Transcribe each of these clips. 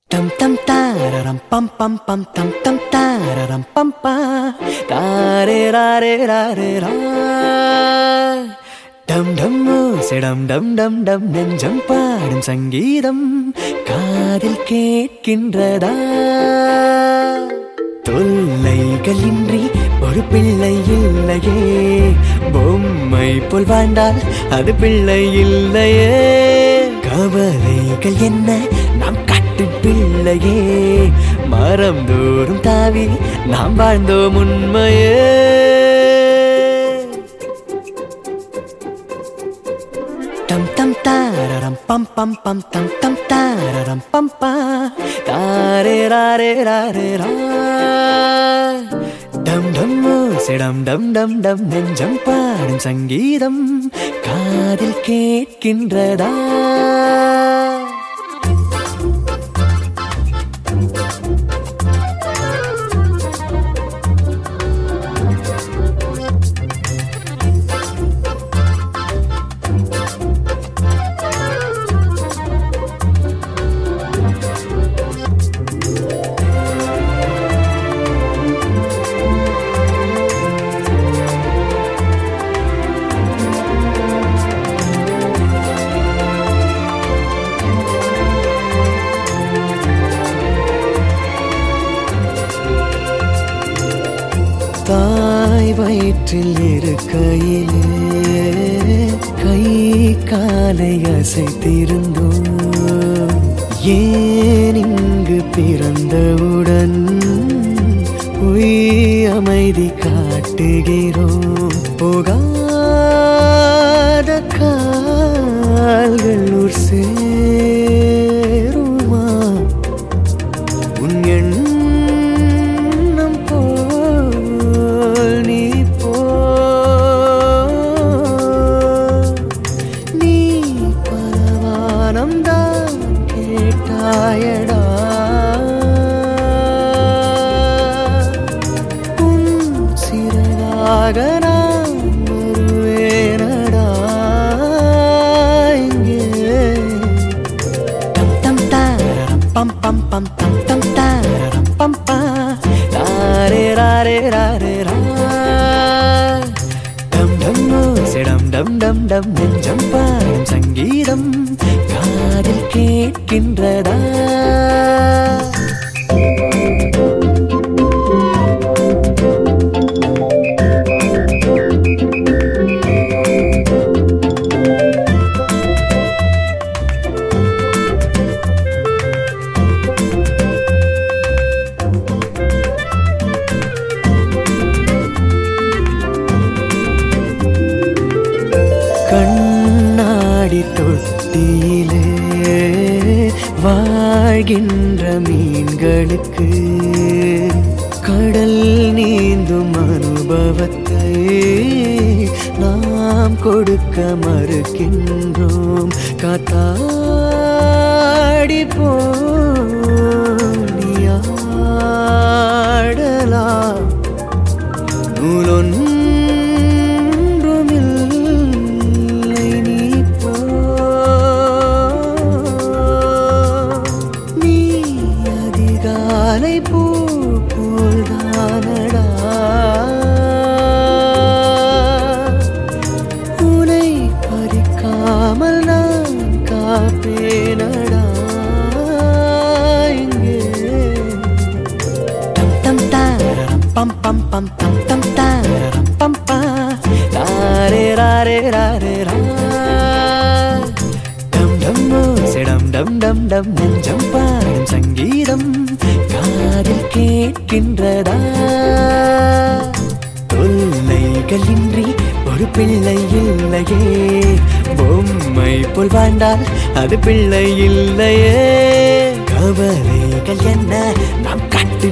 Tam tam tararam pam pam pam tam tam tararam pam pa tare rare rare ra டம் டம் ஓசைடம் டம் டம் டம் நெஞ்சம் பாடும் சங்கீதம் காதில் கேட்கின்றதா தொல்லைகளின்றி ஒரு பிள்ளை இல்லையே பொம்மை போல் வாழ்ந்தால் அது பிள்ளை இல்லையே கவலைகள் என்ன நாம் கட்டு பிள்ளையே மரம் தோறும் தாவி நாம் வாழ்ந்தோம் உண்மையே டம் டம் தாரரம் பம் பம் பம் தம் தம் தாரரம் பம் பா தாரே ராரே ராரே ரா டம் டம் ஓசைடம் டம் டம் டம் நெஞ்சம் பாடும் சங்கீதம் காதில் கேட்கின்றதா தாய் வயிற்றில் இருக்கையிலே கை காலை அசைத்திருந்தோம் ஏன் இங்கு பிறந்தவுடன் பொய் அமைதி காட்டுகிறோம் போகாத கால்கள் ஊர் சேருமா உன் எண்ணம் போல் நீ போ நீ பரவானம் தான் கேட்டாயடா உன் சிறகாக நான் வருவேனடா இங்கே டம் டம் தாரரம் பம் பம் பம் தம் தம் தாரரம் பம் பா ராரே ராரே ராரே ரா டம் டம் ஓசைடம் டம் டம் டம் நெஞ்சம் பாடும் சங்கீதம் காதில் கேட்கின்றதா கண்ணாடி தொட்டியிலே வாழ்கின்ற மீன்களுக்கு கடல் நீந்தும் அனுபவத்தை நாம் கொடுக்க மறுக்கின்றோம் காத்தாடி போனியாடலாம் நூலொன்றுமில்லை நீ போ நீ அதிகாலை பூ போல்தானடா உனை பறிக்காமல் நான் காப்பேனடா இங்கே டம் டம் தாரரம் பம் பம் பம் தம் தம் தாரரம் பம் பா ராரே ராரே ராரே ரா டம் டம் ஓசைடம் டம் டம் டம் நெஞ்சம் பாடும் சங்கீதம் காதில் கேட்கின்றதா தொல்லைகளின்றி ஒரு பிள்ளை இல்லையே பொம்மை போல் வாழ்ந்தால் அது பிள்ளை இல்லையே கவலைகள் என்ன நாம் கட்டு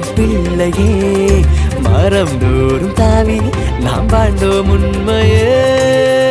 பிள்ளையே மரம் தோறும் தாவி நாம் வாழ்ந்தோம் உண்மையே